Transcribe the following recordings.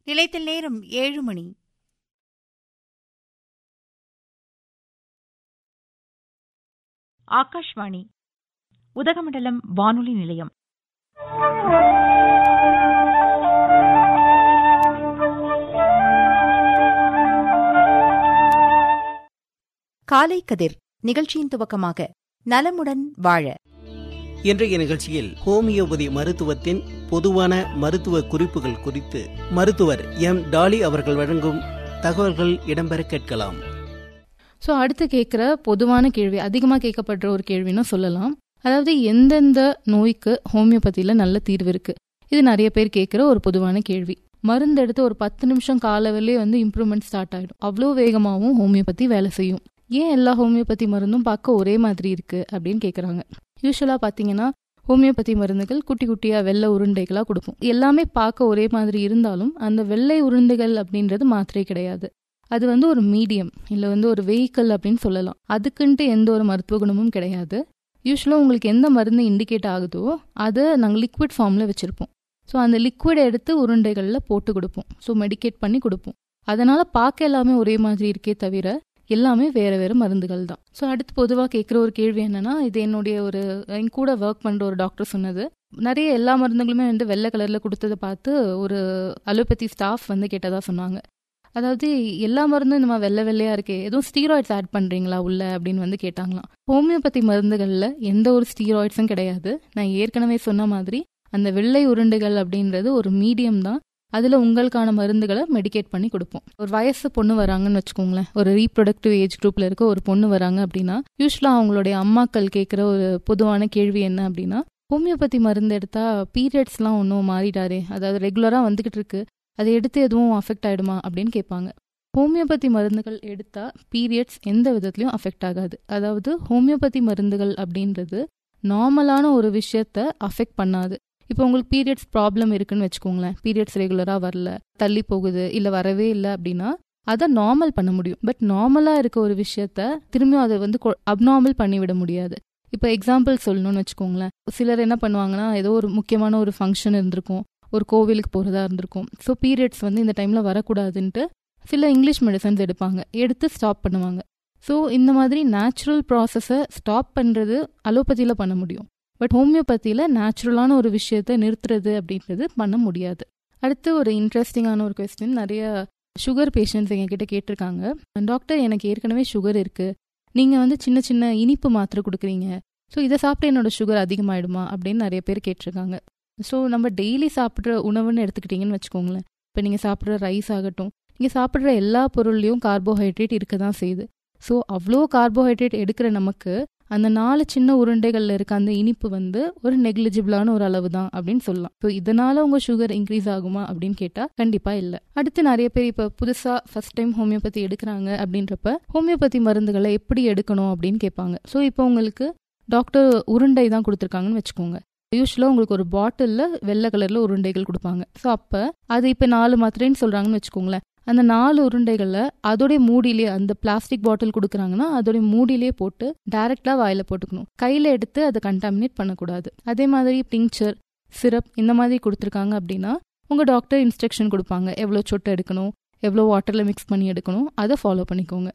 நிலையத்தில் நேரம் ஏழு மணி ஆகாஷ்வாணி உதகமண்டலம் வானொலி நிலையம் காலை கதிர் நிகழ்ச்சியின் துவக்கமாக நலமுடன் வாழ இன்றைய நிகழ்ச்சியில் ஹோமியோபதி மருத்துவத்தின் பொதுவான மருத்துவ குறிப்புகள் குறித்து மருத்துவர் எம் டாலி அவர்கள் வழங்கும் தகவல்கள் இடம்பெற கேட்கலாம் ஸோ அடுத்து கேட்குற பொதுவான கேள்வி அதிகமாக கேட்கப்படுற ஒரு கேள்வின்னு சொல்லலாம் அதாவது எந்தெந்த நோய்க்கு ஹோமியோபதியில் நல்ல தீர்வு இருக்கு இது நிறைய பேர் கேட்குற ஒரு பொதுவான கேள்வி மருந்து எடுத்து ஒரு பத்து நிமிஷம் காலவிலே வந்து இம்ப்ரூவ்மெண்ட் ஸ்டார்ட் ஆகிடும் அவ்வளோ வேகமாகவும் ஹோமியோபதி வேலை செய்யும் ஏன் எல்லா ஹோமியோபதி மருந்தும் பார்க்க ஒரே மாதிரி இருக்கு அப்படின்னு கேட்குறாங்க யூஸ்வலாக பார்த்தீங்கன்னா ஹோமியோபதி மருந்துகள் குட்டி குட்டியாக வெள்ளை உருண்டைகளாக கொடுப்போம் எல்லாமே பார்க்க ஒரே மாதிரி இருந்தாலும் அந்த வெள்ளை உருண்டைகள் அப்படின்றது மாத்திரை கிடையாது அது வந்து ஒரு மீடியம் இல்லை வந்து ஒரு வெஹிக்கல் அப்படின்னு சொல்லலாம் அதுக்குன்ட்டு எந்த ஒரு மருத்துவ குணமும் கிடையாது யூஸ்வலாக உங்களுக்கு எந்த மருந்து இண்டிகேட் ஆகுதோ அதை நாங்கள் லிக்விட் ஃபார்மில் வச்சுருப்போம் ஸோ அந்த லிக்விட் எடுத்து உருண்டைகளில் போட்டு கொடுப்போம் ஸோ மெடிக்கேட் பண்ணி கொடுப்போம் அதனால் பார்க்க எல்லாமே ஒரே மாதிரி இருக்கே தவிர எல்லாமே வேறு வேறு மருந்துகள் தான் ஸோ அடுத்து பொதுவாக கேட்குற ஒரு கேள்வி என்னன்னா இது என்னுடைய ஒரு என் கூட ஒர்க் பண்ணுற ஒரு டாக்டர் சொன்னது நிறைய எல்லா மருந்துகளுமே வந்து வெள்ளை கலரில் கொடுத்ததை பார்த்து ஒரு அலோபதி ஸ்டாஃப் வந்து கேட்டதாக சொன்னாங்க அதாவது எல்லா மருந்தும் இந்த மாதிரி வெள்ளை வெள்ளையா இருக்கே எதுவும் ஸ்டீராய்ட்ஸ் ஆட் பண்றீங்களா உள்ள அப்படின்னு வந்து கேட்டாங்களாம் ஹோமியோபதி மருந்துகள்ல எந்த ஒரு ஸ்டீராய்ட்ஸும் கிடையாது நான் ஏற்கனவே சொன்ன மாதிரி அந்த வெள்ளை உருண்டுகள் அப்படின்றது ஒரு மீடியம் தான் அதுல உங்களுக்கான மருந்துகளை மெடிகேட் பண்ணி கொடுப்போம் ஒரு வயசு பொண்ணு வராங்கன்னு வச்சுக்கோங்களேன் ஒரு ரீப்ரொடக்டிவ் ஏஜ் குரூப்ல இருக்க ஒரு பொண்ணு வராங்க அப்படின்னா யூஸ்வலா அவங்களுடைய அம்மாக்கள் கேட்குற ஒரு பொதுவான கேள்வி என்ன அப்படின்னா ஹோமியோபதி மருந்து எடுத்தா பீரியட்ஸ்லாம் ஒன்றும் மாறிட்டாரே அதாவது ரெகுலரா வந்துகிட்டு இருக்கு அதை எடுத்து எதுவும் அஃபெக்ட் ஆகிடுமா அப்படின்னு கேட்பாங்க ஹோமியோபதி மருந்துகள் எடுத்தா பீரியட்ஸ் எந்த விதத்துலையும் அஃபெக்ட் ஆகாது அதாவது ஹோமியோபதி மருந்துகள் அப்படின்றது நார்மலான ஒரு விஷயத்த அஃபெக்ட் பண்ணாது இப்போ உங்களுக்கு பீரியட்ஸ் ப்ராப்ளம் இருக்குன்னு வச்சுக்கோங்களேன் பீரியட்ஸ் ரெகுலராக வரல தள்ளி போகுது இல்லை வரவே இல்லை அப்படின்னா அதை நார்மல் பண்ண முடியும் பட் நார்மலாக இருக்க ஒரு விஷயத்த திரும்பியும் அதை வந்து அப்நார்மல் பண்ணிவிட முடியாது இப்போ எக்ஸாம்பிள் சொல்லணும்னு வச்சுக்கோங்களேன் சிலர் என்ன பண்ணுவாங்கன்னா ஏதோ ஒரு முக்கியமான ஒரு ஃபங்க்ஷன் இருந்திருக்கும் ஒரு கோவிலுக்கு போகிறதா இருந்திருக்கும் ஸோ பீரியட்ஸ் வந்து இந்த டைமில் வரக்கூடாதுன்ட்டு சில இங்கிலீஷ் மெடிசன்ஸ் எடுப்பாங்க எடுத்து ஸ்டாப் பண்ணுவாங்க ஸோ இந்த மாதிரி நேச்சுரல் ப்ராசஸை ஸ்டாப் பண்ணுறது அலோபதியில் பண்ண முடியும் பட் ஹோமியோபதியில் நேச்சுரலான ஒரு விஷயத்த நிறுத்துறது அப்படின்றது பண்ண முடியாது அடுத்து ஒரு இன்ட்ரெஸ்டிங்கான ஒரு கொஸ்டின் நிறைய சுகர் பேஷண்ட்ஸ் எங்ககிட்ட கேட்டிருக்காங்க டாக்டர் எனக்கு ஏற்கனவே சுகர் இருக்குது நீங்கள் வந்து சின்ன சின்ன இனிப்பு மாத்திரை கொடுக்குறீங்க ஸோ இதை சாப்பிட்டு என்னோட சுகர் அதிகமாயிடுமா அப்படின்னு நிறைய பேர் கேட்டிருக்காங்க ஸோ நம்ம டெய்லி சாப்பிட்ற உணவுன்னு எடுத்துக்கிட்டிங்கன்னு வச்சுக்கோங்களேன் இப்போ நீங்கள் சாப்பிட்ற ரைஸ் ஆகட்டும் நீங்கள் சாப்பிட்ற எல்லா பொருள்லையும் கார்போஹைட்ரேட் இருக்க தான் செய்யுது ஸோ அவ்வளோ கார்போஹைட்ரேட் எடுக்கிற நமக்கு அந்த நாலு சின்ன உருண்டைகளில் இருக்க அந்த இனிப்பு வந்து ஒரு நெக்லிஜிபிளான ஒரு அளவு தான் அப்படின்னு சொல்லலாம் ஸோ இதனால உங்கள் சுகர் இன்க்ரீஸ் ஆகுமா அப்படின்னு கேட்டால் கண்டிப்பாக இல்லை அடுத்து நிறைய பேர் இப்போ புதுசாக ஃபர்ஸ்ட் டைம் ஹோமியோபதி எடுக்கிறாங்க அப்படின்றப்ப ஹோமியோபதி மருந்துகளை எப்படி எடுக்கணும் அப்படின்னு கேட்பாங்க ஸோ இப்போ உங்களுக்கு டாக்டர் உருண்டை தான் கொடுத்துருக்காங்கன்னு வச்சுக்கோங்க யூஸ்வலாக உங்களுக்கு ஒரு பாட்டிலில் வெள்ளை கலரில் உருண்டைகள் கொடுப்பாங்க ஸோ அப்போ அது இப்போ நாலு மாத்திரைன்னு சொல்கிறாங்கன்னு வச்சுக்கோங்களேன் அந்த நாலு உருண்டைகளை அதோடைய மூடியிலே அந்த பிளாஸ்டிக் பாட்டில் கொடுக்குறாங்கன்னா அதோடைய மூடியிலே போட்டு டைரக்டா வாயில போட்டுக்கணும் கையில எடுத்து அதை கண்டாமினேட் பண்ணக்கூடாது அதே மாதிரி டிங்சர் சிரப் இந்த மாதிரி கொடுத்துருக்காங்க அப்படின்னா உங்க டாக்டர் இன்ஸ்ட்ரக்ஷன் கொடுப்பாங்க எவ்வளோ சொட்டு எடுக்கணும் எவ்வளோ வாட்டர்ல மிக்ஸ் பண்ணி எடுக்கணும் அதை ஃபாலோ பண்ணிக்கோங்க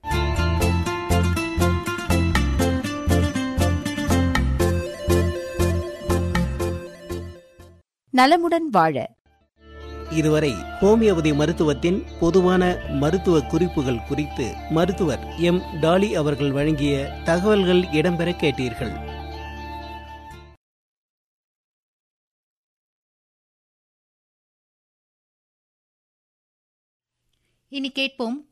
நலமுடன் வாழ இதுவரை ஹோமியோபதி மருத்துவத்தின் பொதுவான மருத்துவ குறிப்புகள் குறித்து மருத்துவர் எம் டாலி அவர்கள் வழங்கிய தகவல்கள் இடம்பெற கேட்டீர்கள் இனி கேட்போம்